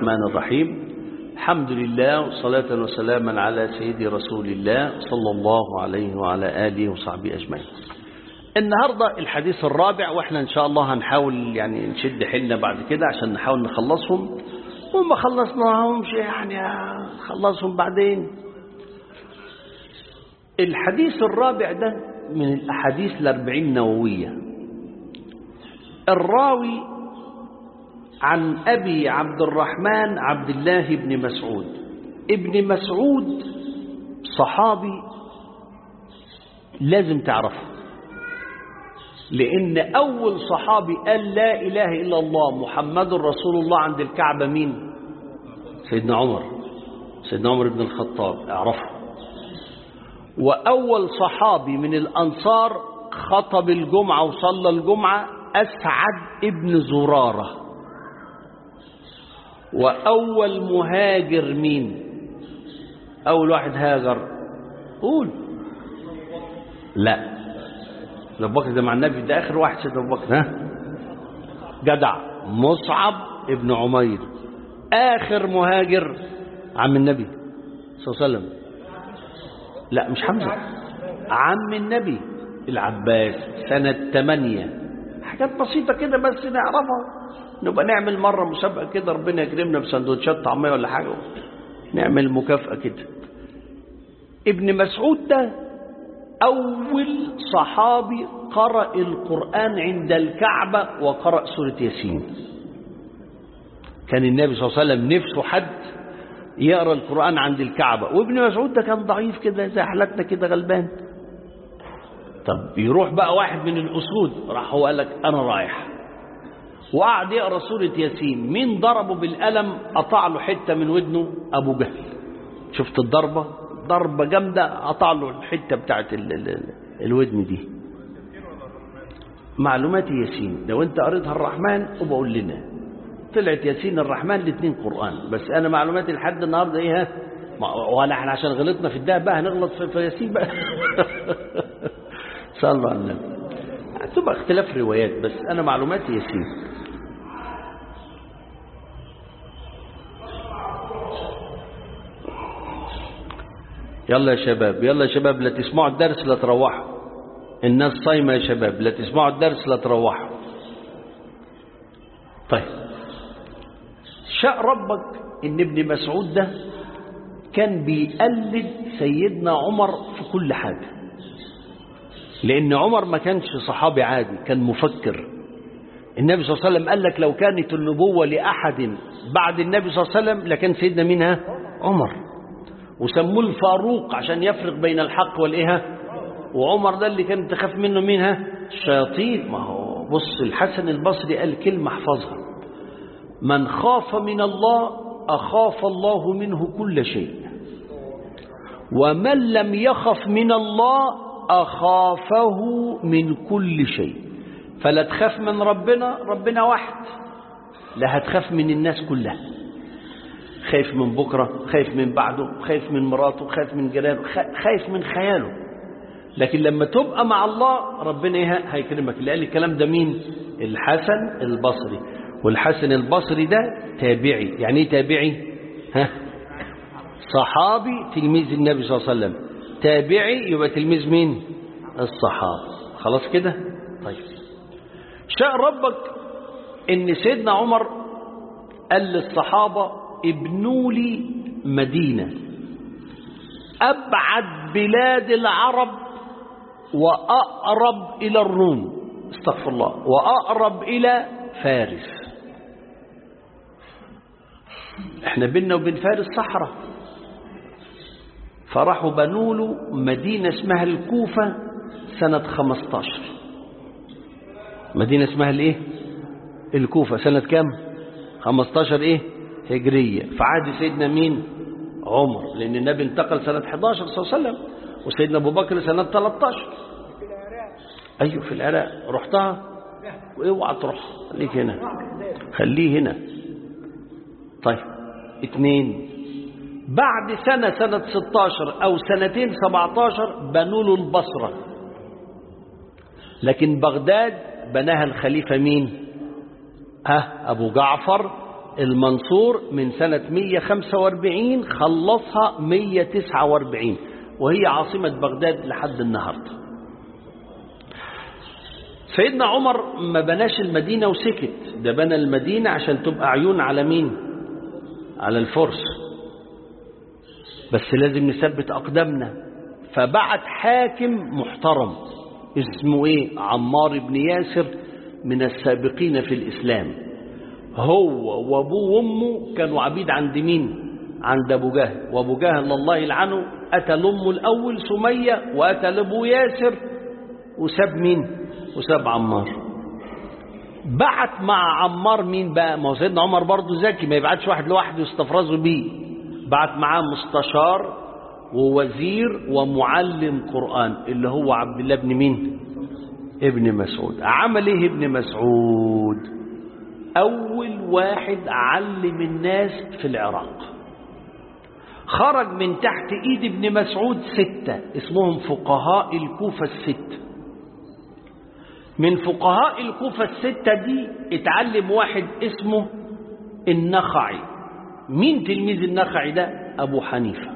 الرحمن الرحيم الحمد لله وصلاة وسلاما على سيدي رسول الله صلى الله عليه وعلى آله وصحبه أجمعين النهاردة الحديث الرابع وإحنا إن شاء الله هنحاول يعني نشد حيلنا بعد كده عشان نحاول نخلصهم وما خلصناهمش يعني نخلصهم بعدين الحديث الرابع ده من الأحاديث الأربعين نووية الراوي عن أبي عبد الرحمن عبد الله بن مسعود ابن مسعود صحابي لازم تعرفه لأن أول صحابي قال لا إله إلا الله محمد رسول الله عند الكعبة مين سيدنا عمر سيدنا عمر بن الخطاب اعرفه وأول صحابي من الأنصار خطب الجمعة وصلى الجمعة أسعد ابن زرارة وأول مهاجر مين أول واحد هاجر قول لا أبو بكر ده مع النبي ده آخر واحد سيدنا أبو بكر ها جدع مصعب ابن عمير آخر مهاجر عم النبي صلى الله عليه وسلم لا مش حمزة عم النبي العباس سنة 8 حاجات بسيطة كده بس نعرفها نبقى نعمل مرة مسابقة كده ربنا يكرمنا بسندوتشات طعمية ولا حاجة نعمل مكافأة كده ابن مسعود ده أول صحابي قرأ القرآن عند الكعبة وقرأ سورة ياسين كان النبي صلى الله عليه وسلم نفسه حد يقرأ القرآن عند الكعبة وابن مسعود ده كان ضعيف كده زي حالتنا كده غلبان طب يروح بقى واحد من الأسود راح هو قال لك أنا رايح وقعد يقرأ سورة ياسين مين ضربه بالقلم قطع له حتة من ودنه أبو جهل شفت الضربة ضربة جامدة قطع له الحتة بتاعت ال ال ال الودن دي معلومات ياسين لو انت قريتها الرحمن وبقول لنا طلعت ياسين الرحمن الاثنين قرآن بس انا معلوماتي لحد النهارده ايه ها ولا احنا عشان غلطنا في الدهب بقى هنغلط في ياسين بقى صلوا على النبي هتبقى اختلاف روايات بس انا معلوماتي ياسين يلا يا شباب يلا يا شباب لا تسمعوا الدرس لا تروحوا الناس صايمة يا شباب لا تسمعوا الدرس لا تروحوا طيب شاء ربك ان ابن مسعود ده كان بيقلد سيدنا عمر في كل حاجة لأن عمر ما كانش صحابي عادي كان مفكر النبي صلى الله عليه وسلم قال لك لو كانت النبوة لأحد بعد النبي صلى الله عليه وسلم لكان سيدنا منها عمر وسموه الفاروق عشان يفرق بين الحق والإيه وعمر ده اللي كانت تخاف منه منها الشياطين ما هو بص الحسن البصري قال كلمة احفظها من خاف من الله أخاف الله منه كل شيء ومن لم يخف من الله أخافه من كل شيء فلا تخاف من ربنا ربنا واحد لا هتخاف من الناس كلها خايف من بكرة خايف من بعده خايف من مراته خايف من جيرانه خايف من خياله لكن لما تبقى مع الله ربنا ايه هيكرمك اللي قال الكلام ده مين الحسن البصري والحسن البصري ده تابعي يعني ايه تابعي ها صحابي تلميذ النبي صلى الله عليه وسلم تابعي يبقى تلميذ مين الصحابة خلاص كده طيب شاء ربك ان سيدنا عمر قال للصحابة ابنوا لي مدينة أبعد بلاد العرب وأقرب إلى الروم استغفر الله وأقرب إلى فارس احنا بيننا وبين فارس صحراء فراحوا بنوا له مدينة اسمها الكوفة سنة 15 مدينة اسمها الايه الكوفة سنة كام 15 ايه هجرية في عهد سيدنا مين عمر لأن النبي انتقل سنة 11 صلى الله عليه وسلم وسيدنا أبو بكر سنة 13 أيوه في العراق رحتها واوعى تروح خليك هنا خليه هنا طيب اتنين بعد سنة سنة 16 أو سنتين 17 بنوا له البصرة لكن بغداد بناها الخليفة مين ها أبو جعفر المنصور من سنة 145 خلصها 149 وهي عاصمة بغداد لحد النهاردة سيدنا عمر ما بناش المدينة وسكت ده بنى المدينة عشان تبقى عيون على مين على الفرس بس لازم نثبت أقدامنا فبعت حاكم محترم اسمه ايه عمار بن ياسر من السابقين في الإسلام هو وابوه وامه كانوا عبيد عند مين عند ابو جهل وابو جهل الله يلعنه اتى لامه الاول سميه واتى لابو ياسر وساب مين وساب عمار بعت مع عمار مين بقى ما هو سيدنا عمر برضه ذكي ما يبعتش واحد لوحده يستفرزوا بيه بعت معاه مستشار ووزير ومعلم قرآن اللي هو عبد الله بن مين ابن مسعود عمل ايه ابن مسعود أول واحد علم الناس في العراق خرج من تحت إيد ابن مسعود ستة اسمهم فقهاء الكوفة الستة من فقهاء الكوفة الستة دي اتعلم واحد اسمه النخعي مين تلميذ النخعي ده أبو حنيفة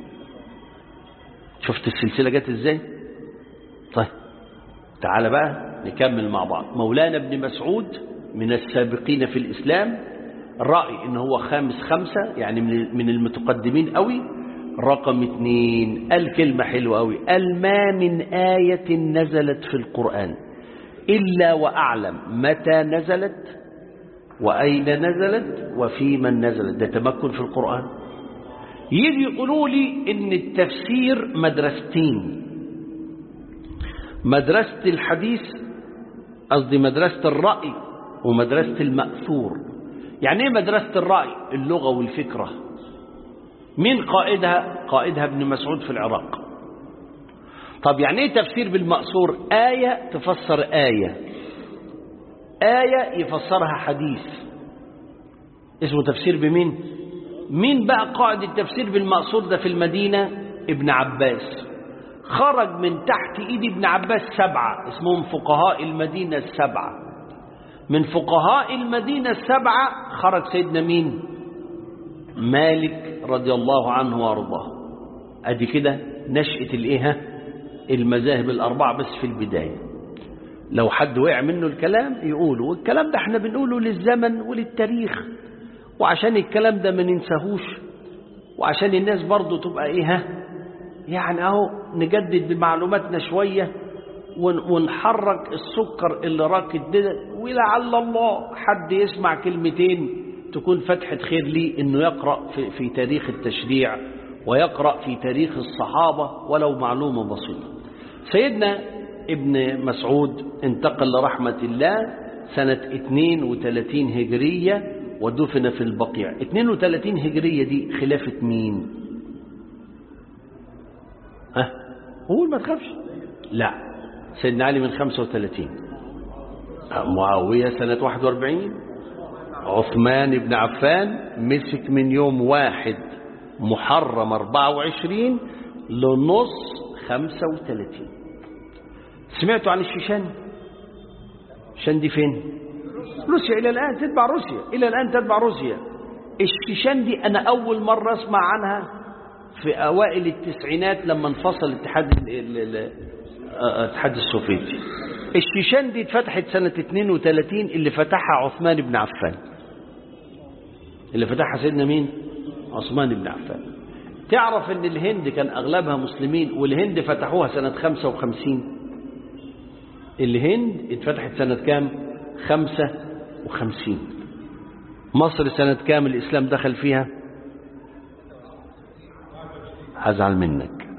شفت السلسلة جت ازاي طيب تعال بقى نكمل مع بعض مولانا ابن مسعود من السابقين في الإسلام رأي إن هو خامس خمسة يعني من المتقدمين قوي رقم اثنين قال كلمة حلوة قوي قال ما من آية نزلت في القرآن إلا وأعلم متى نزلت وأين نزلت وفي من نزلت ده تمكن في القرآن يجي يقولوا لي إن التفسير مدرستين مدرسة الحديث قصدي مدرسة الرأي ومدرسة المأثور يعني ايه مدرسة الرأي اللغة والفكرة مين قائدها قائدها ابن مسعود في العراق طب يعني ايه تفسير بالمأثور آية تفسر آية آية يفسرها حديث اسمه تفسير بمين مين بقى قائد التفسير بالمأثور ده في المدينة ابن عباس خرج من تحت ايد ابن عباس سبعة اسمهم فقهاء المدينة السبعة من فقهاء المدينة السبعة خرج سيدنا مين مالك رضي الله عنه وارضاه ادي كده نشأة الايه المذاهب الاربعة بس في البداية لو حد وقع منه الكلام يقوله والكلام ده احنا بنقوله للزمن وللتاريخ وعشان الكلام ده ما ننساهوش وعشان الناس برضو تبقى ايه يعني اهو نجدد بمعلوماتنا شوية ونحرك السكر اللي راكد ده ولعل الله حد يسمع كلمتين تكون فتحة خير ليه انه يقرأ في, في تاريخ التشريع ويقرأ في تاريخ الصحابة ولو معلومة بسيطة سيدنا ابن مسعود انتقل لرحمة الله سنة 32 هجرية ودفن في البقيع 32 هجرية دي خلافة مين ها قول ما تخافش لا سيدنا علي من 35 معاوية سنة 41 عثمان بن عفان مسك من يوم واحد محرم 24 لنص 35 سمعتوا عن الشيشان الشيشان دي فين روسيا إلى الآن تتبع روسيا إلى الآن تتبع روسيا الشيشان دي أنا أول مرة أسمع عنها في أوائل التسعينات لما انفصل الاتحاد الاتحاد السوفيتي الشيشان دي اتفتحت سنة 32 اللي فتحها عثمان بن عفان اللي فتحها سيدنا مين عثمان بن عفان تعرف ان الهند كان اغلبها مسلمين والهند فتحوها سنة 55 الهند اتفتحت سنة كام 55 مصر سنة كام الاسلام دخل فيها هزعل منك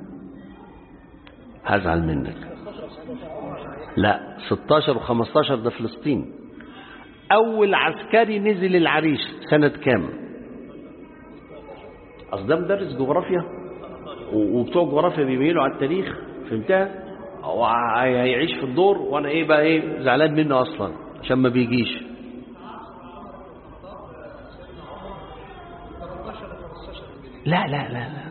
هزعل منك لا 16 و15 ده فلسطين أول عسكري نزل العريش سنة كام أصل ده مدرس جغرافيا وبتوع جغرافيا بيميلوا على التاريخ فهمتها هو هيعيش في الدور وانا ايه بقى ايه زعلان منه اصلا عشان ما بيجيش لا لا لا لا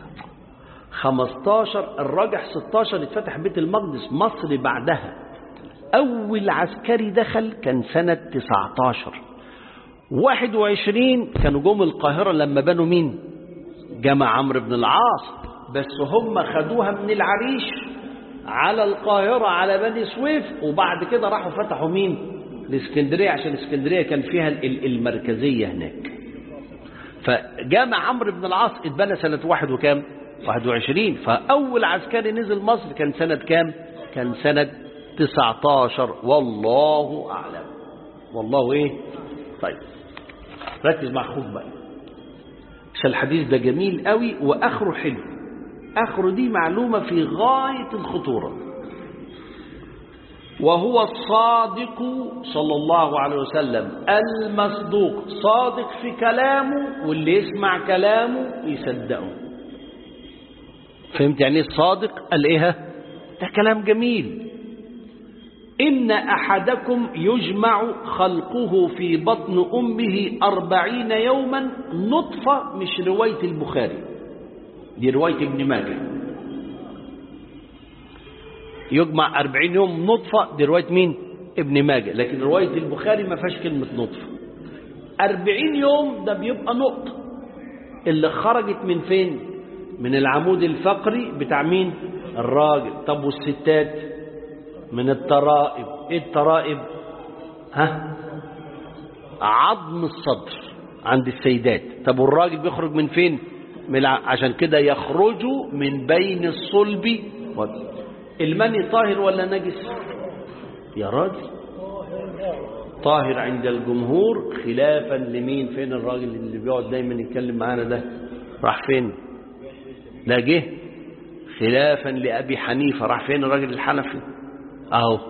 15 الراجح 16 اتفتح بيت المقدس مصر بعدها أول عسكري دخل كان سنة 19 21 كانوا جم القاهرة لما بنوا مين جمع عمرو بن العاص بس هم خدوها من العريش على القاهرة على بني سويف وبعد كده راحوا فتحوا مين الاسكندرية عشان الاسكندرية كان فيها المركزية هناك فجامع عمرو بن العاص اتبنى سنة واحد وكام 21 فأول عسكري نزل مصر كان سنة كام كان سنة 19 والله أعلم والله إيه طيب ركز مع أخوك بقى عشان الحديث ده جميل قوي وآخره حلو آخره دي معلومة في غاية الخطورة وهو الصادق صلى الله عليه وسلم المصدوق صادق في كلامه واللي يسمع كلامه يصدقه فهمت يعني ايه الصادق قال ايه ده كلام جميل إن أحدكم يجمع خلقه في بطن أمه أربعين يوما نطفة مش رواية البخاري دي رواية ابن ماجه يجمع أربعين يوم نطفة دي رواية مين ابن ماجه لكن رواية البخاري ما فيهاش كلمة نطفة أربعين يوم ده بيبقى نقطة اللي خرجت من فين من العمود الفقري بتاع مين الراجل طب والستات من الترائب ايه الترائب ها عظم الصدر عند السيدات طب والراجل بيخرج من فين من الع... عشان كده يخرجوا من بين الصلب وال... المني طاهر ولا نجس يا راجل طاهر عند الجمهور خلافا لمين فين الراجل اللي بيقعد دايما يتكلم معانا ده راح فين لا جه خلافا لأبي حنيفة راح فين الراجل الحنفي أهو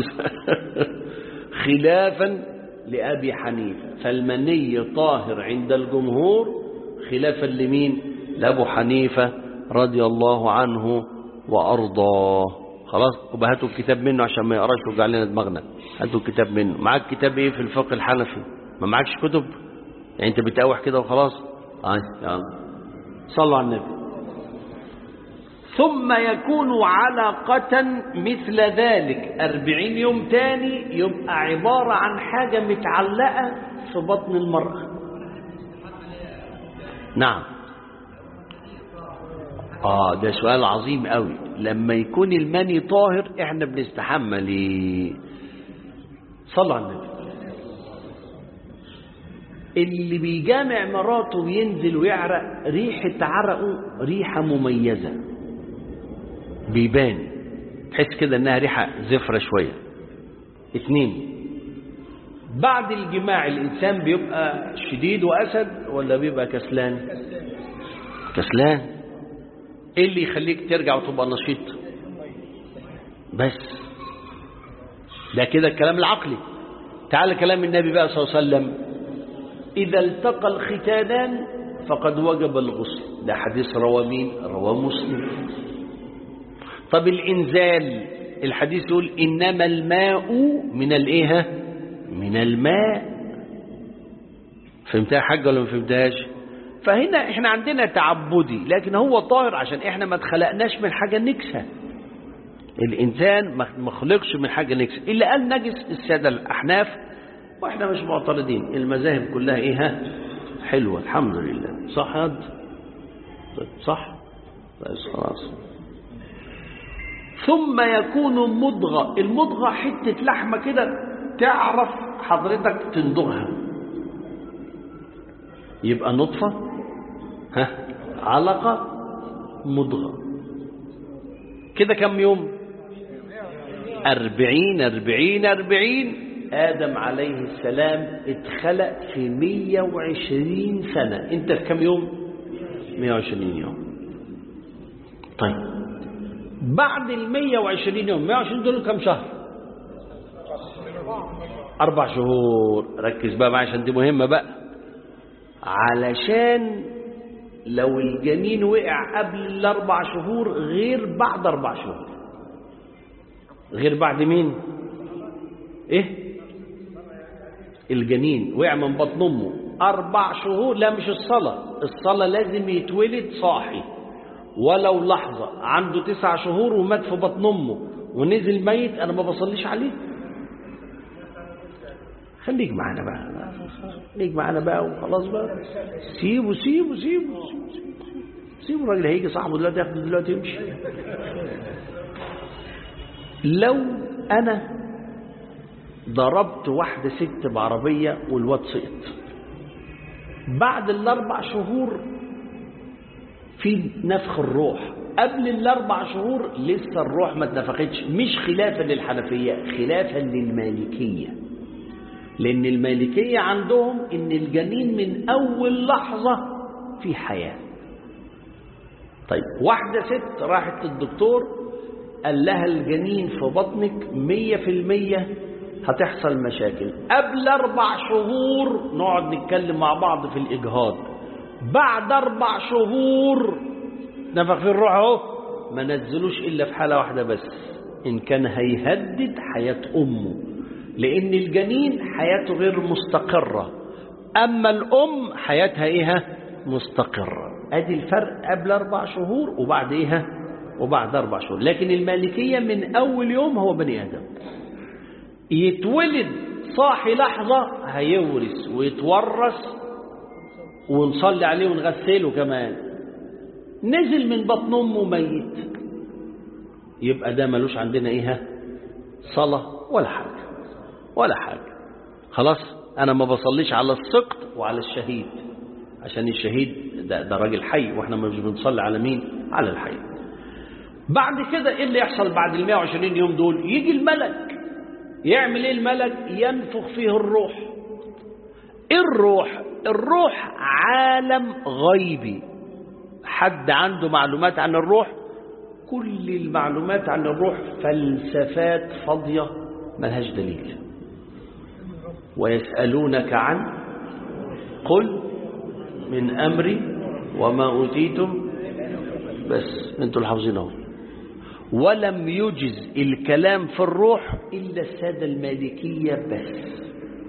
خلافا لأبي حنيفة فالمني طاهر عند الجمهور خلافا لمين لأبو حنيفة رضي الله عنه وأرضاه خلاص وبقى هاتوا الكتاب منه عشان ما يقراش ويوجع لنا دماغنا هاتوا الكتاب منه معاك كتاب ايه في الفقه الحنفي ما معكش كتب يعني انت بتقاوح كده وخلاص اه يلا صلوا على النبي ثم يكون علقة مثل ذلك أربعين يوم تاني يبقى عبارة عن حاجة متعلقة في بطن المرأة نعم آه ده سؤال عظيم قوي لما يكون المني طاهر احنا بنستحمى ليه صلى على النبي اللي بيجامع مراته وينزل ويعرق ريحة عرقه ريحة مميزة بيبان تحس كده انها ريحة زفرة شوية اتنين بعد الجماع الانسان بيبقى شديد واسد ولا بيبقى كسلان كسلان ايه اللي يخليك ترجع وتبقى نشيط بس ده كده الكلام العقلي تعال كلام النبي بقى صلى الله عليه وسلم إذا التقى الختانان فقد وجب الغسل ده حديث روى مين روى مسلم طب الإنزال الحديث يقول إنما الماء من الإيه من الماء فهمتها حاجة ولا ما فهمتهاش فهنا احنا عندنا تعبدي لكن هو طاهر عشان احنا ما اتخلقناش من حاجة نكسة الإنسان ما خلقش من حاجة نكسة إلا قال نجس السادة الأحناف واحنا مش معترضين المذاهب كلها ايه ها حلوة الحمد لله صح يا طيب صح بس خلاص ثم يكون مضغة المضغة حتة لحمة كده تعرف حضرتك تندغها يبقى نطفة ها علقة مضغة كده كم يوم أربعين أربعين أربعين آدم عليه السلام اتخلق في 120 سنة انت في كم يوم 120 يوم طيب بعد ال 120 يوم 120 دول كم شهر أربع شهور ركز بقى معايا عشان دي مهمة بقى علشان لو الجنين وقع قبل الأربع شهور غير بعد أربع شهور غير بعد مين إيه الجنين وقع من بطن امه اربع شهور لا مش الصلاه الصلاه لازم يتولد صاحي ولو لحظه عنده تسع شهور ومات في بطن امه ونزل ميت انا ما بصليش عليه خليك معانا بقى خليك معانا بقى وخلاص بقى سيبه سيبه سيبه سيبه الراجل هيجي صاحبه دلوقتي ياخده دلوقتي يمشي لو انا ضربت واحدة ست بعربية والواد سقط بعد الاربع شهور في نفخ الروح قبل الاربع شهور لسه الروح ما اتنفختش مش خلافا للحنفية خلافا للمالكية لان المالكية عندهم ان الجنين من اول لحظة في حياة طيب واحدة ست راحت للدكتور قال لها الجنين في بطنك مية في المية هتحصل مشاكل قبل أربع شهور نقعد نتكلم مع بعض في الإجهاض بعد أربع شهور نفخ في الروح اهو ما نزلوش إلا في حالة واحدة بس إن كان هيهدد حياة أمه لأن الجنين حياته غير مستقرة أما الأم حياتها إيه مستقرة أدي الفرق قبل أربع شهور وبعد إيه وبعد أربع شهور لكن المالكية من أول يوم هو بني آدم يتولد صاحي لحظة هيورث ويتورث ونصلي عليه ونغسله كمان نزل من بطن أمه ميت يبقى ده ملوش عندنا إيه صلاة ولا حاجة ولا حاجة خلاص أنا ما بصليش على السقط وعلى الشهيد عشان الشهيد ده, ده راجل حي واحنا مش بنصلي على مين على الحي بعد كده ايه اللي يحصل بعد ال 120 يوم دول يجي الملك يعمل ايه الملك ينفخ فيه الروح ايه الروح الروح عالم غيبي حد عنده معلومات عن الروح كل المعلومات عن الروح فلسفات فاضية ملهاش دليل ويسألونك عن قل من أمري وما أوتيتم بس انتوا الحافظينه ولم يجز الكلام في الروح إلا السادة المالكية بس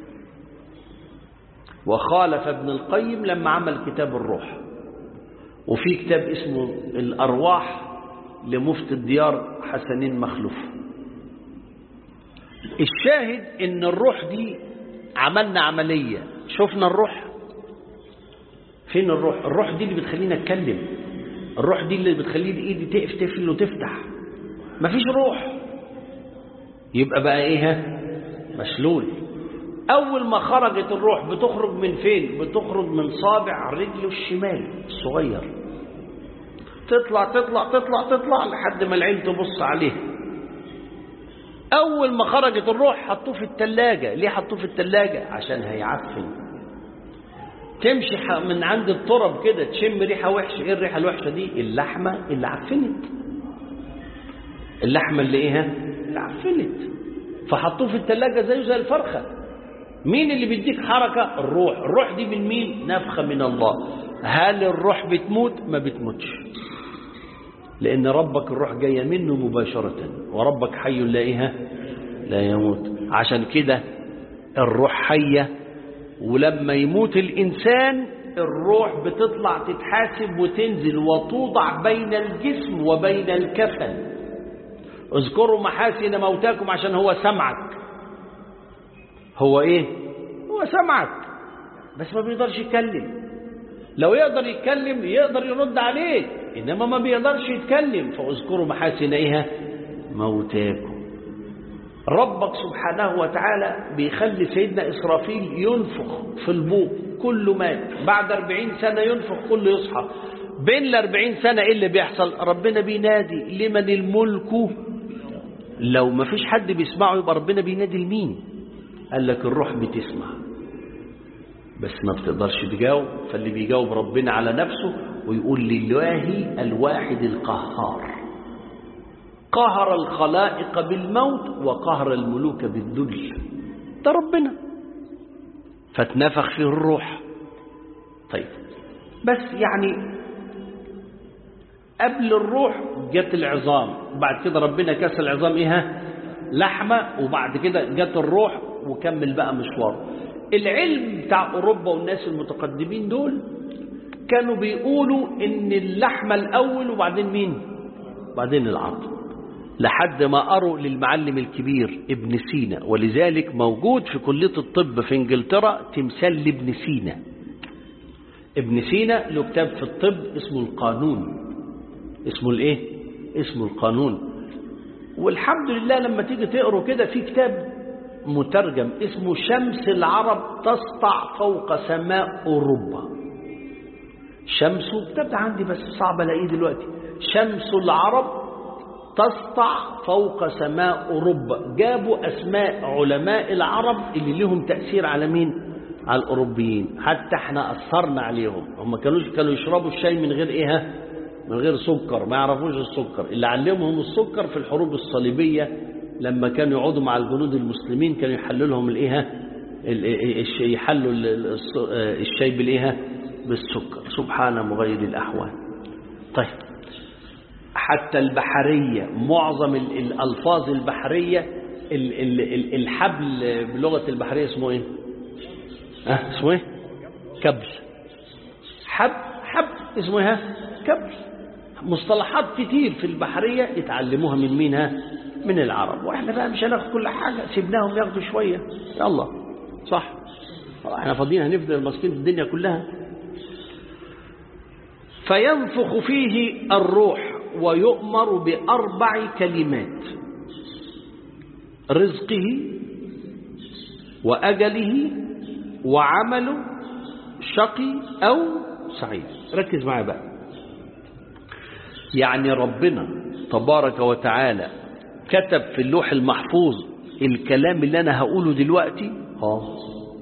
وخالف ابن القيم لما عمل كتاب الروح وفي كتاب اسمه الأرواح لمفتي الديار حسنين مخلوف الشاهد ان الروح دي عملنا عملية شفنا الروح فين الروح الروح دي اللي بتخلينا اتكلم الروح دي اللي بتخلي ايدي تقف تقفل وتفتح مفيش روح يبقى بقى ايه مشلول اول ما خرجت الروح بتخرج من فين بتخرج من صابع رجله الشمال الصغير تطلع تطلع تطلع تطلع لحد ما العين تبص عليه اول ما خرجت الروح حطوه في التلاجة ليه حطوه في التلاجة عشان هيعفن تمشي من عند التراب كده تشم ريحة وحشة ايه الريحة الوحشة دي اللحمة اللي عفنت اللحمة اللي ايه اللي عفنت فحطوه في التلاجة زيه زي الفرخة مين اللي بيديك حركة الروح الروح دي من مين نفخة من الله هل الروح بتموت ما بتموتش لأن ربك الروح جاية منه مباشرة وربك حي لا إيه لا يموت عشان كده الروح حية ولما يموت الإنسان الروح بتطلع تتحاسب وتنزل وتوضع بين الجسم وبين الكفن اذكروا محاسن موتاكم عشان هو سمعك هو ايه هو سمعك بس ما بيقدرش يتكلم لو يقدر يتكلم يقدر يرد عليك انما ما بيقدرش يتكلم فاذكروا محاسن ايه موتاكم ربك سبحانه وتعالى بيخلي سيدنا إسرافيل ينفخ في البوق كله مات بعد أربعين سنة ينفخ كله يصحى بين الأربعين سنة إيه اللي بيحصل ربنا بينادي لمن الملك لو ما فيش حد بيسمعه يبقى ربنا بينادي لمين قال لك الروح بتسمع بس ما بتقدرش تجاوب فاللي بيجاوب ربنا على نفسه ويقول لله الواحد القهار قهر الخلائق بالموت وقهر الملوك بالذل ده ربنا فاتنفخ فيه الروح طيب بس يعني قبل الروح جت العظام بعد كده ربنا كسر العظام ايه لحمة وبعد كده جت الروح وكمل بقى مشوار العلم بتاع أوروبا والناس المتقدمين دول كانوا بيقولوا ان اللحمة الأول وبعدين مين بعدين العظم لحد ما قروا للمعلم الكبير ابن سينا ولذلك موجود في كلية الطب في انجلترا تمثال لابن سينا ابن سينا له كتاب في الطب اسمه القانون اسمه الايه اسمه القانون والحمد لله لما تيجي تقروا كده في كتاب مترجم اسمه شمس العرب تسطع فوق سماء أوروبا شمس الكتاب ده عندي بس صعب الاقيه دلوقتي شمس العرب تسطع فوق سماء أوروبا جابوا أسماء علماء العرب اللي لهم تأثير على مين على الأوروبيين حتى احنا أثرنا عليهم هم كانوا كانوا يشربوا الشاي من غير إيه ها؟ من غير سكر ما يعرفوش السكر اللي علمهم السكر في الحروب الصليبية لما كانوا يقعدوا مع الجنود المسلمين كانوا يحلوا لهم الايه ها؟ ال- الش- يحلوا ال- ال- الص- الشاي بالايه ها؟ بالسكر سبحان مغير الأحوال طيب حتى البحرية معظم ال- الألفاظ البحرية ال- ال- ال- الحبل بلغة البحرية اسمه ايه أه اسمه ايه كبل حب حب اسمه ايه ها؟ كبل مصطلحات كتير في البحرية اتعلموها من مين ها من العرب واحنا بقى مش هناخد كل حاجة سيبناهم ياخدوا شوية يلا صح احنا فاضيين هنفضل ماسكين الدنيا كلها فينفخ فيه الروح ويؤمر بأربع كلمات رزقه وأجله وعمله شقي أو سعيد ركز معايا بقى يعني ربنا تبارك وتعالى كتب في اللوح المحفوظ الكلام اللي أنا هقوله دلوقتي اه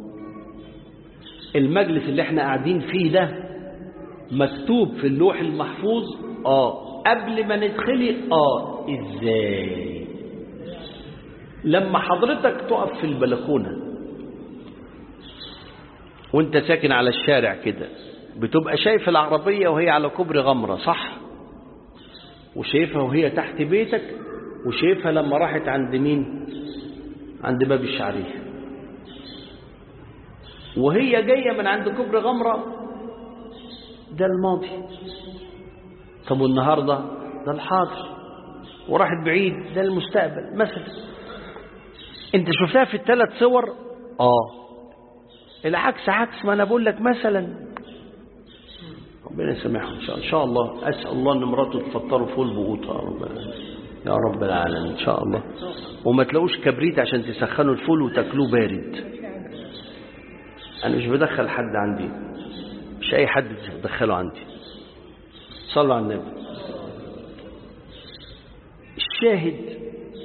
المجلس اللي احنا قاعدين فيه ده مكتوب في اللوح المحفوظ اه قبل ما ندخلي اه ازاي لما حضرتك تقف في البلكونة وانت ساكن على الشارع كده بتبقى شايف العربية وهي على كوبري غمرة صح وشايفها وهي تحت بيتك وشايفها لما راحت عند مين عند باب الشعرية وهي جاية من عند كوبري غمرة ده الماضي طب والنهاردة ده الحاضر وراحت بعيد ده المستقبل مثلا انت شفتها في الثلاث صور اه العكس عكس ما انا بقول لك مثلا ربنا يسامحهم ان شاء, إن شاء الله اسال الله ان مراته تفطره فول بقوطه يا رب يا رب العالمين ان شاء الله وما تلاقوش كبريت عشان تسخنوا الفول وتاكلوه بارد انا مش بدخل حد عندي مش اي حد تدخله عندي صلوا على النبي الشاهد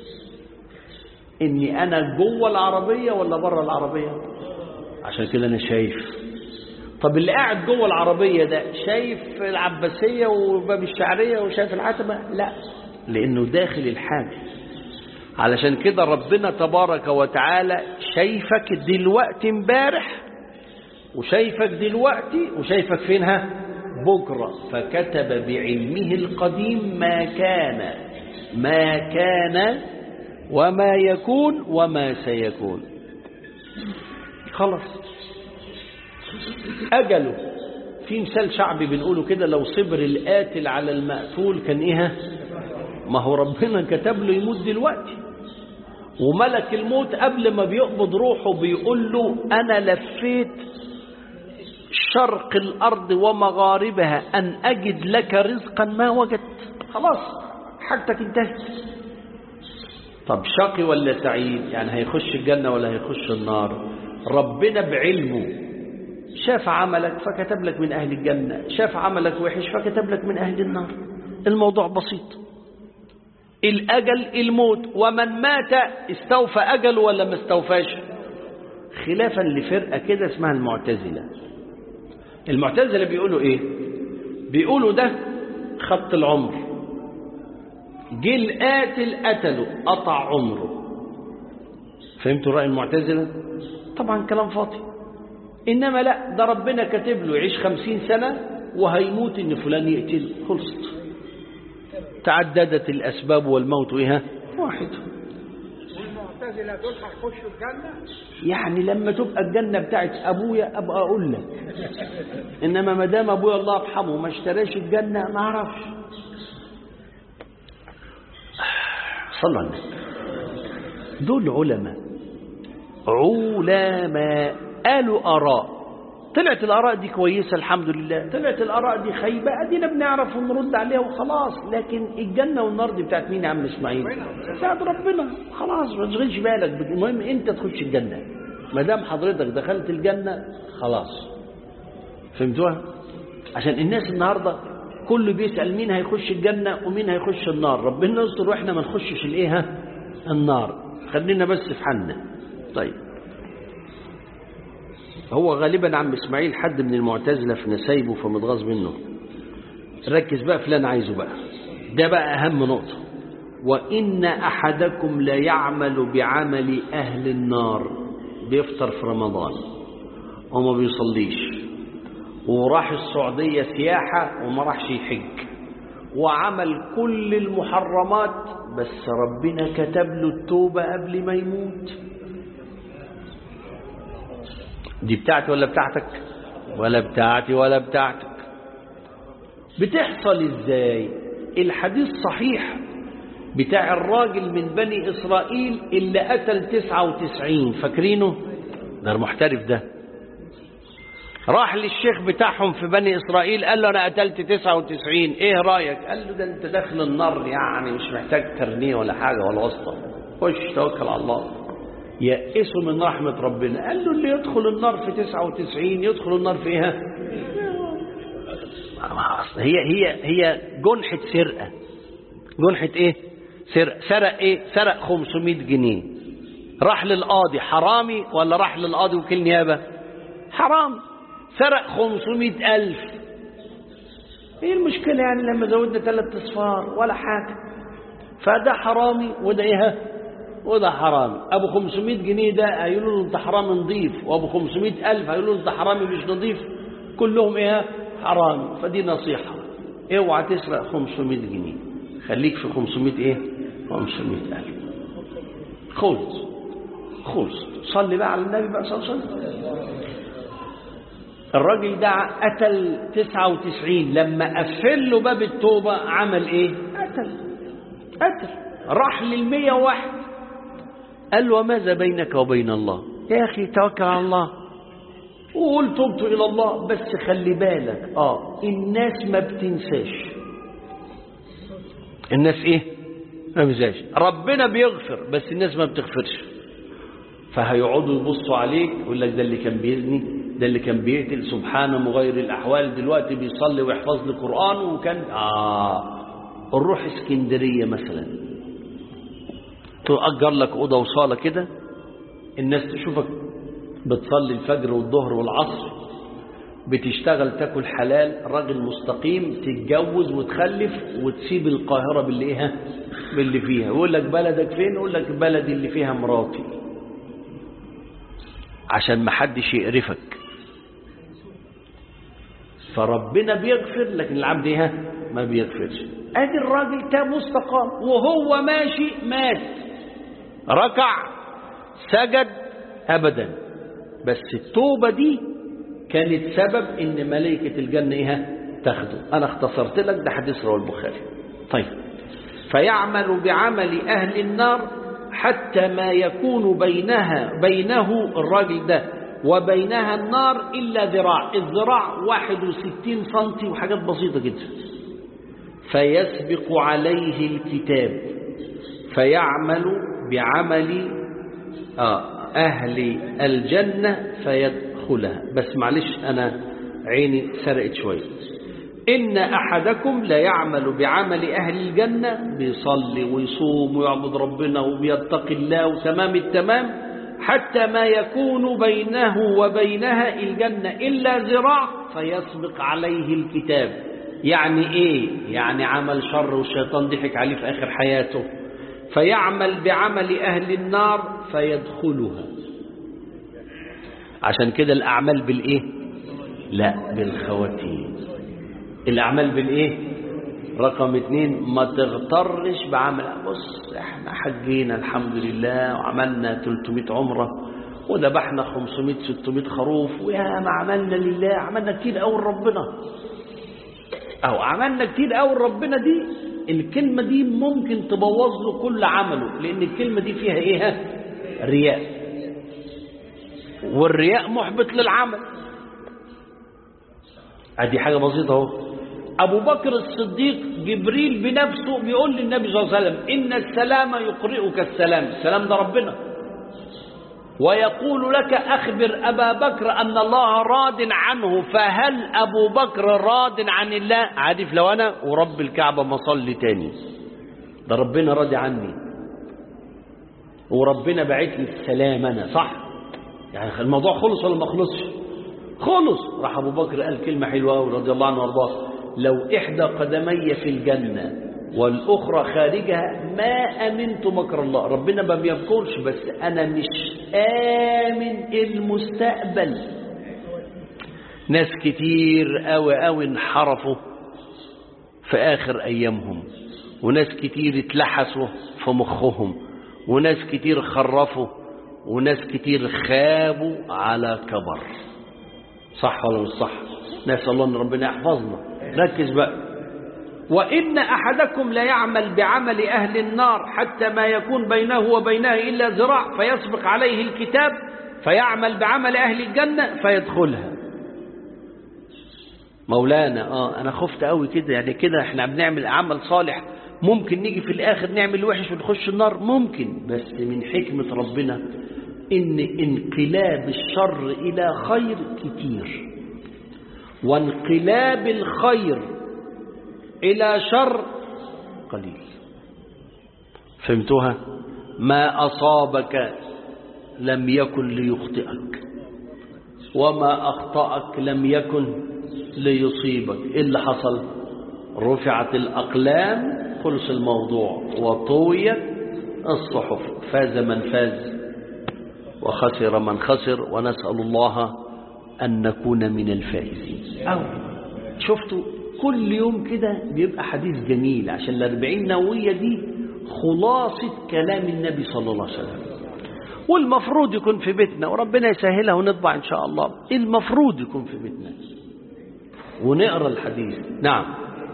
اني انا جوه العربيه ولا بره العربيه عشان كده انا شايف طب اللي قاعد جوه العربيه ده شايف العباسيه وباب الشعريه وشايف العتبه لا لانه داخل الحاجه علشان كده ربنا تبارك وتعالى شايفك دلوقتي امبارح وشايفك دلوقتي وشايفك فينها بكرة فكتب بعلمه القديم ما كان ما كان وما يكون وما سيكون خلاص أجله في مثال شعبي بنقوله كده لو صبر القاتل على المقتول كان إيه ما هو ربنا كتب له يموت دلوقتي وملك الموت قبل ما بيقبض روحه بيقول له أنا لفيت شرق الأرض ومغاربها أن أجد لك رزقا ما وجدت خلاص حاجتك انتهت طب شقي ولا سعيد يعني هيخش الجنة ولا هيخش النار ربنا بعلمه شاف عملك فكتب لك من أهل الجنة شاف عملك وحش فكتب لك من أهل النار الموضوع بسيط الأجل الموت ومن مات استوفى أجل ولا ما استوفاش خلافا لفرقة كده اسمها المعتزلة المعتزلة بيقولوا ايه بيقولوا ده خط العمر جه القاتل قتله قطع عمره فهمتوا رأي المعتزلة طبعا كلام فاضي إنما لا ده ربنا كاتب له يعيش خمسين سنة وهيموت إن فلان يقتله خلصت تعددت الأسباب والموت إيه واحد والمعتزلة دول هيخشوا الجنة يعني لما تبقى الجنة بتاعت أبويا أبقى أقول لك إنما ما دام أبويا الله يرحمه ما اشتراش الجنة ما أعرفش صلى على النبي دول علماء علماء قالوا آراء طلعت الآراء دي كويسة الحمد لله طلعت الآراء دي خيبة أدينا بنعرف ونرد عليها وخلاص لكن الجنة والنار دي بتاعت مين يا عم إسماعيل بتاعت ربنا خلاص ما تشغلش بالك المهم أنت تخش الجنة ما دام حضرتك دخلت الجنة خلاص فهمتوها عشان الناس النهاردة كله بيسأل مين هيخش الجنة ومين هيخش النار ربنا يستر واحنا ما نخشش الايه ها؟ النار خلينا بس في حالنا طيب هو غالبا عم اسماعيل حد من المعتزلة في نسايبه فمتغاظ منه ركز بقى في اللي انا عايزه بقى ده بقى اهم نقطة وإن أحدكم لا يعمل بعمل أهل النار بيفطر في رمضان وما بيصليش وراح السعودية سياحة وما راحش يحج وعمل كل المحرمات بس ربنا كتب له التوبة قبل ما يموت دي بتاعتي ولا بتاعتك ولا بتاعتي ولا بتاعتك بتحصل ازاي الحديث صحيح بتاع الراجل من بني إسرائيل اللي قتل 99 فاكرينه ده المحترف ده راح للشيخ بتاعهم في بني إسرائيل قال له أنا قتلت 99 إيه رأيك قال له ده أنت داخل النار يعني مش محتاج ترنيه ولا حاجة ولا واسطة خش توكل على الله يأسوا من رحمة ربنا قال له اللي يدخل النار في 99 يدخل النار فيها هي هي هي جنحة سرقة جنحة ايه سرقة سرق ايه سرق 500 جنيه راح للقاضي حرامي ولا راح للقاضي وكيل نيابة حرام سرق 500 ألف ايه المشكلة يعني لما زودنا ثلاث اصفار ولا حاجة فده حرامي وده ايه وده حرامي ابو 500 جنيه ده هيقولوا له انت حرامي نظيف وابو 500 ألف هيقولوا له انت حرامي مش نظيف كلهم ايه حرامي فدي نصيحة اوعى تسرق 500 جنيه خليك في 500 ايه 500 ألف خلص خلص صلي بقى على النبي بقى صلى الله عليه وسلم الراجل ده قتل 99 لما قفل له باب التوبة عمل ايه قتل قتل راح لل 101 قال له وماذا بينك وبين الله يا أخي توكل على الله وقول تبت إلى الله بس خلي بالك آه الناس ما بتنساش الناس إيه ما بتنساش ربنا بيغفر بس الناس ما بتغفرش فهيقعدوا يبصوا عليك يقول لك ده اللي كان بيزني ده اللي كان بيقتل سبحانه مغير الأحوال دلوقتي بيصلي ويحفظ لي قرآن وكان آه نروح اسكندرية مثلا تأجر لك أوضة وصالة كده الناس تشوفك بتصلي الفجر والظهر والعصر بتشتغل تاكل حلال راجل مستقيم تتجوز وتخلف وتسيب القاهرة باللي ايه باللي فيها يقول لك بلدك فين يقول لك بلدي اللي فيها مراتي عشان ما حدش يقرفك فربنا بيغفر لكن العبد ايه ما بيغفرش ادي الراجل تاب مستقام وهو ماشي مات ركع سجد ابدا بس التوبه دي كانت سبب ان ملائكه الجنه ايه تاخده انا اختصرت لك ده حديث رواه البخاري طيب فيعمل بعمل اهل النار حتى ما يكون بينها بينه الراجل ده وبينها النار إلا ذراع الذراع 61 سنتي وحاجات بسيطة جدا فيسبق عليه الكتاب فيعمل بعمل أهل الجنة فيدخلها بس معلش أنا عيني سرقت شوية إن أحدكم لا يعمل بعمل أهل الجنة بيصلي ويصوم ويعبد ربنا وبيتقي الله وتمام التمام حتى ما يكون بينه وبينها الجنة إلا ذراع فيسبق عليه الكتاب يعني إيه؟ يعني عمل شر والشيطان ضحك عليه في آخر حياته فيعمل بعمل أهل النار فيدخلها عشان كده الأعمال بالإيه؟ لا بالخواتيم الأعمال بالإيه؟ رقم اتنين ما تغترش بعمل بص احنا حجينا الحمد لله وعملنا 300 عمرة وذبحنا 500 600 خروف ويا ما عملنا لله عملنا كتير قوي ربنا او عملنا كتير قوي ربنا دي الكلمة دي ممكن تبوظ له كل عمله لأن الكلمة دي فيها إيه رياء والرياء محبط للعمل ادي حاجة بسيطة اهو أبو بكر الصديق جبريل بنفسه بيقول للنبي صلى الله عليه وسلم إن السلام يقرئك السلام السلام ده ربنا ويقول لك أخبر أبا بكر أن الله راد عنه فهل أبو بكر راد عن الله عارف لو أنا ورب الكعبة ما صلي تاني ده ربنا راضي عني وربنا بعت لي السلام أنا صح يعني الموضوع خلص ولا ما خلصش خلص راح أبو بكر قال كلمة حلوة رضي الله عنه وارضاه لو إحدى قدمي في الجنة والأخرى خارجها ما أمنت مكر الله ربنا ما بيذكرش بس أنا مش آمن المستقبل ناس كتير أوي أوي انحرفوا في آخر أيامهم وناس كتير اتلحسوا في مخهم وناس كتير خرفوا وناس كتير خابوا على كبر صح ولا مش صح نسأل الله أن ربنا يحفظنا ركز بقى وإن أحدكم لا يعمل بعمل أهل النار حتى ما يكون بينه وبينها إلا ذراع فيسبق عليه الكتاب فيعمل بعمل أهل الجنة فيدخلها مولانا آه أنا خفت قوي كده يعني كده إحنا بنعمل عمل صالح ممكن نيجي في الآخر نعمل وحش ونخش النار ممكن بس من حكمة ربنا إن انقلاب الشر إلى خير كتير وانقلاب الخير إلى شر قليل فهمتها ما أصابك لم يكن ليخطئك وما أخطأك لم يكن ليصيبك إيه اللي حصل رفعت الأقلام خلص الموضوع وطويت الصحف فاز من فاز وخسر من خسر ونسأل الله أن نكون من الفائزين أو شفتوا كل يوم كده بيبقى حديث جميل عشان الأربعين نووية دي خلاصة كلام النبي صلى الله عليه وسلم والمفروض يكون في بيتنا وربنا يسهلها ونطبع إن شاء الله المفروض يكون في بيتنا ونقرأ الحديث نعم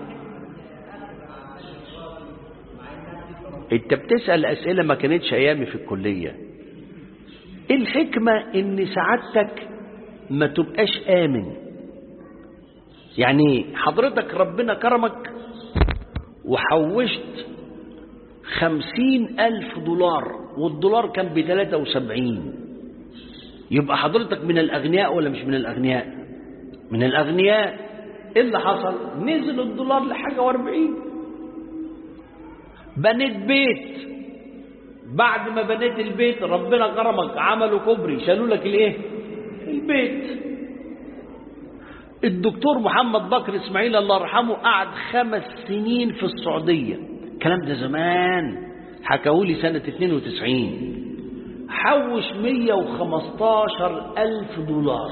انت بتسأل أسئلة ما كانتش أيامي في الكلية الحكمة ان سعادتك ما تبقاش آمن يعني حضرتك ربنا كرمك وحوشت خمسين ألف دولار والدولار كان بثلاثة وسبعين يبقى حضرتك من الأغنياء ولا مش من الأغنياء من الأغنياء إيه اللي حصل نزل الدولار لحاجة واربعين بنيت بيت بعد ما بنيت البيت ربنا كرمك عملوا كوبري شالوا لك الايه البيت الدكتور محمد بكر اسماعيل الله يرحمه قعد خمس سنين في السعودية الكلام ده زمان حكاهولي سنة 92 حوش 115 ألف دولار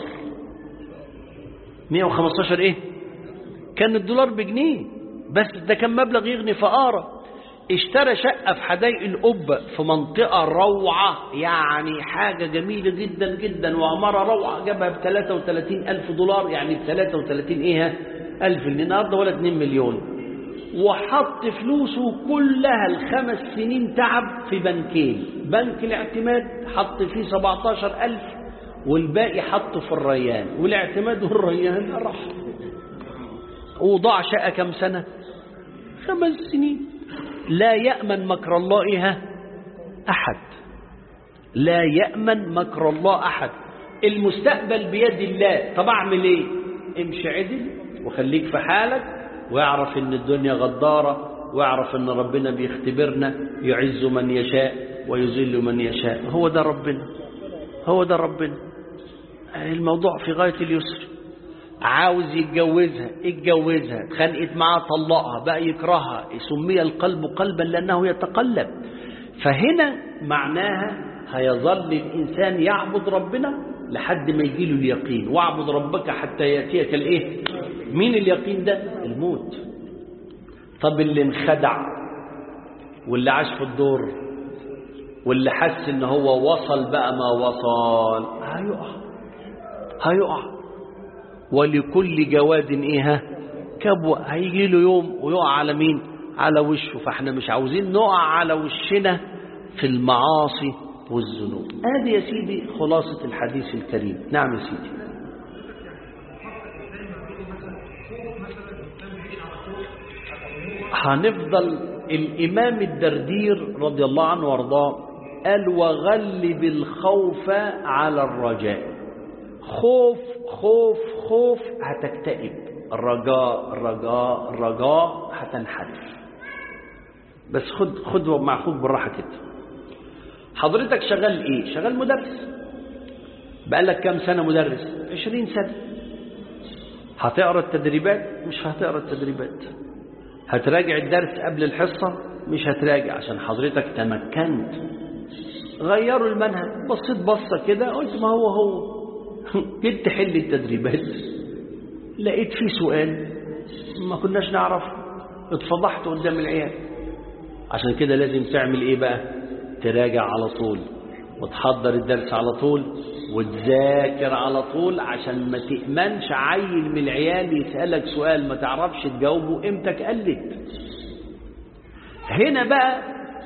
115 ايه كان الدولار بجنيه بس ده كان مبلغ يغني فقارة اشترى شقة في حدائق القبة في منطقة روعة يعني حاجة جميلة جدا جدا وعمارة روعة جابها ب 33 ألف دولار يعني ب 33 إيه ألف النهاردة ولا 2 مليون وحط فلوسه كلها الخمس سنين تعب في بنكين بنك الاعتماد حط فيه 17 ألف والباقي حطه في الريان والاعتماد والريان راح وضاع شقة كم سنة خمس سنين لا يأمن مكر الله إيه أحد لا يأمن مكر الله أحد المستقبل بيد الله طب أعمل إيه امشي عدل وخليك في حالك واعرف ان الدنيا غدارة واعرف ان ربنا بيختبرنا يعز من يشاء ويذل من يشاء هو ده ربنا هو ده ربنا الموضوع في غاية اليسر عاوز يتجوزها اتجوزها اتخانقت معاه طلقها بقى يكرهها سمي القلب قلبا لأنه يتقلب فهنا معناها هيظل الإنسان يعبد ربنا لحد ما يجيله اليقين واعبد ربك حتى يأتيك الايه مين اليقين ده الموت طب اللي انخدع واللي عاش في الدور واللي حس ان هو وصل بقى ما وصل هيقع هيقع ولكل جواد ايه كبوة هيجي له يوم ويقع على مين على وشه فاحنا مش عاوزين نقع على وشنا في المعاصي والذنوب ادي يا سيدي خلاصة الحديث الكريم نعم يا سيدي هنفضل الإمام الدردير رضي الله عنه وارضاه قال وغلب الخوف على الرجاء خوف خوف خوف هتكتئب الرجاء الرجاء الرجاء هتنحرف بس خد خد مع اخوك بالراحه كده حضرتك شغال ايه شغال مدرس بقالك كام سنه مدرس 20 سنه هتقرا التدريبات مش هتقرا التدريبات هتراجع الدرس قبل الحصه مش هتراجع عشان حضرتك تمكنت غيروا المنهج بصيت بصه كده قلت ما هو هو جيت تحل التدريبات لقيت في سؤال ما كناش نعرف اتفضحت قدام العيال عشان كده لازم تعمل ايه بقى تراجع على طول وتحضر الدرس على طول وتذاكر على طول عشان ما تأمنش عيل من العيال يسألك سؤال ما تعرفش تجاوبه امتى قلت هنا بقى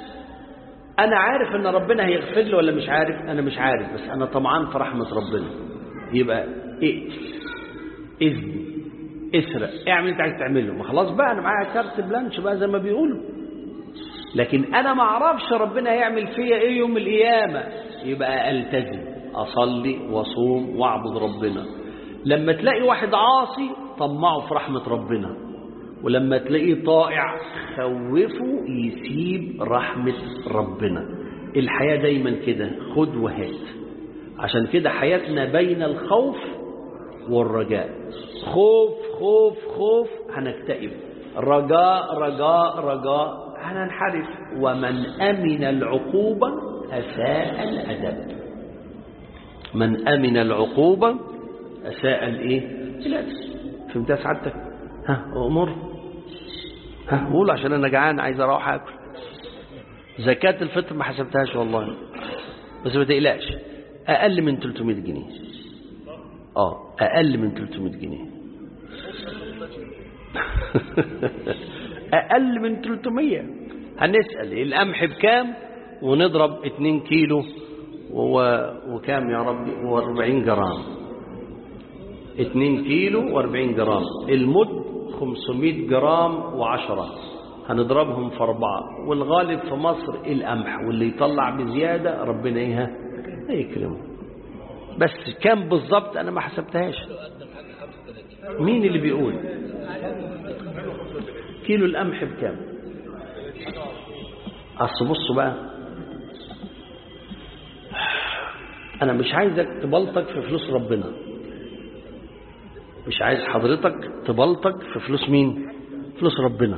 انا عارف ان ربنا هيغفر لي ولا مش عارف انا مش عارف بس انا طمعان في رحمة ربنا يبقى اقتل اذن اسرق اعمل انت عايز تعمله ما خلاص بقى انا معايا كارت بلانش بقى زي ما بيقولوا لكن انا ما اعرفش ربنا هيعمل فيا ايه يوم القيامه يبقى التزم اصلي واصوم واعبد ربنا لما تلاقي واحد عاصي طمعه في رحمه ربنا ولما تلاقيه طائع خوفه يسيب رحمه ربنا الحياه دايما كده خد وهات عشان كده حياتنا بين الخوف والرجاء خوف خوف خوف هنكتئب رجاء رجاء رجاء هننحرف ومن أمن العقوبة أساء الأدب من أمن العقوبة أساء الإيه الأدب فهمتها سعادتك ها أمر ها قول عشان أنا جعان عايز أروح أكل زكاة الفطر ما حسبتهاش والله بس ما تقلقش أقل من 300 جنيه اه اقل من 300 جنيه اقل من 300 هنسال القمح بكام ونضرب 2 كيلو و... وكام يا ربي و40 جرام 2 كيلو و40 جرام المد 500 جرام و10 هنضربهم في أربعة والغالب في مصر القمح واللي يطلع بزيادة ربنا ايه هيكرمه بس كام بالظبط انا ما حسبتهاش مين اللي بيقول كيلو القمح بكام اصل بصوا بقى انا مش عايزك تبلطك في فلوس ربنا مش عايز حضرتك تبلطك في فلوس مين فلوس ربنا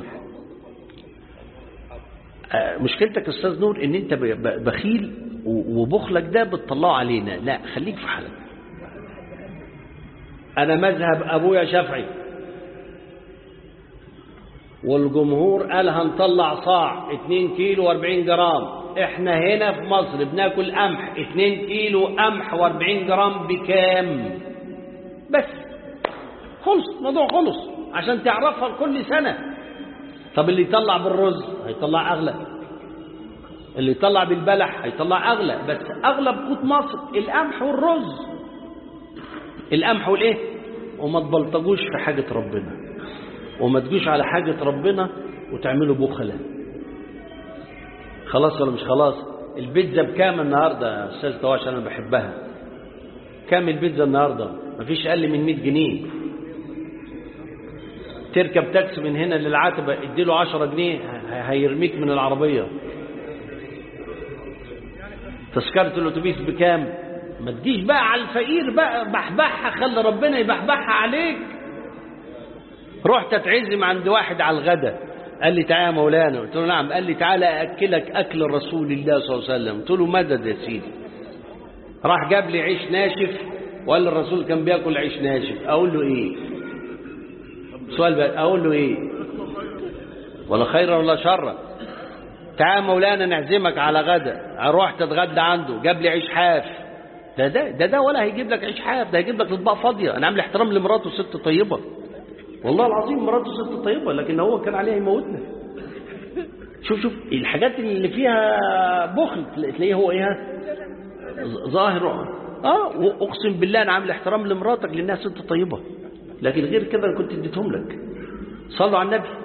مشكلتك استاذ نور ان انت بخيل وبخلك ده بتطلعه علينا لا خليك في حالك انا مذهب ابويا شافعي والجمهور قال هنطلع صاع 2 كيلو و40 جرام احنا هنا في مصر بناكل قمح 2 كيلو قمح و40 جرام بكام بس خلص الموضوع خلص عشان تعرفها كل سنة طب اللي يطلع بالرز هيطلع اغلى اللي يطلع بالبلح هيطلع اغلى بس اغلب قوت مصر القمح والرز القمح والايه وما تبلطجوش في حاجة ربنا وما تجوش على حاجة ربنا وتعملوا بخلة خلاص ولا مش خلاص البيتزا بكام النهاردة يا أستاذ طواش أنا بحبها كام البيتزا النهاردة مفيش أقل من 100 جنيه تركب تاكسي من هنا للعتبة اديله 10 جنيه هيرميك من العربية تذكرة الأتوبيس بكام ما تجيش بقى على الفقير بقى بحبحها خلي ربنا يبحبحها عليك رحت اتعزم عند واحد على الغدا قال لي تعالى يا مولانا قلت له نعم قال لي تعالى أكلك أكل رسول الله صلى الله عليه وسلم قلت له مدد يا سيدي راح جاب لي عيش ناشف وقال الرسول كان بياكل عيش ناشف أقول له إيه سؤال بقى أقول له إيه ولا خيرا ولا شرا تعالى مولانا نعزمك على غدا رحت اتغدى عنده جاب لي عيش حاف ده ده ده, ده ولا هيجيب لك عيش حاف ده هيجيب لك اطباق فاضيه انا عامل احترام لمراته ست طيبه والله العظيم مراته ست طيبه لكن هو كان عليها يموتنا شوف شوف الحاجات اللي فيها بخل تلاقيه هو ايه ظاهر اه واقسم بالله انا عامل احترام لمراتك للناس انت طيبه لكن غير كده أنا كنت اديتهم لك صلوا على النبي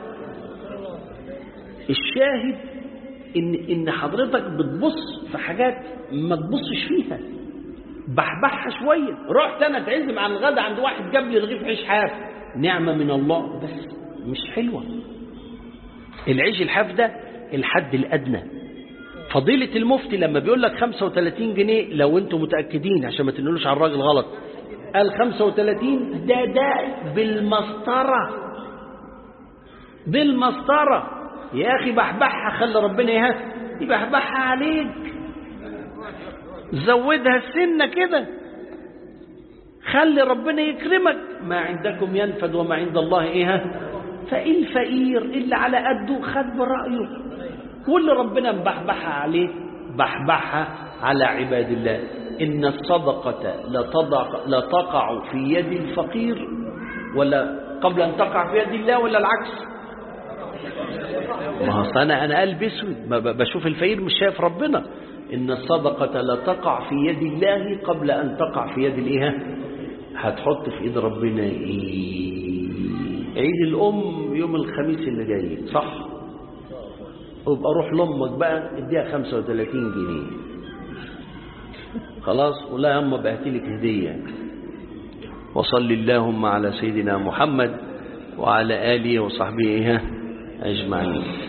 الشاهد ان ان حضرتك بتبص في حاجات ما تبصش فيها بحبحها شويه رحت انا اتعزم عن الغدا عند واحد جاب لي رغيف عيش حاف نعمه من الله بس مش حلوه العيش الحاف ده الحد الادنى فضيلة المفتي لما بيقول لك 35 جنيه لو انتم متأكدين عشان ما تنقلوش على الراجل غلط قال 35 ده ده بالمسطرة بالمسطرة يا أخي بحبحها خلي ربنا يهس يبحبحها عليك زودها السنة كده خلي ربنا يكرمك ما عندكم ينفد وما عند الله ايه فإن الفقير اللي على قده خد برأيه واللي ربنا مبحبحها عليه بحبحها على عباد الله إن الصدقة لتضع لا تقع في يد الفقير ولا قبل أن تقع في يد الله ولا العكس ما هو أنا أنا قلبي اسود بشوف الفقير مش شايف ربنا إن الصدقة لا تقع في يد الله قبل أن تقع في يد الإيه هتحط في إيد ربنا إيه عيد الأم يوم الخميس اللي جاي صح وابقى روح لامك بقى اديها 35 جنيه خلاص ولا يا اما بعت لك هديه وصل اللهم على سيدنا محمد وعلى اله وصحبه اجمعين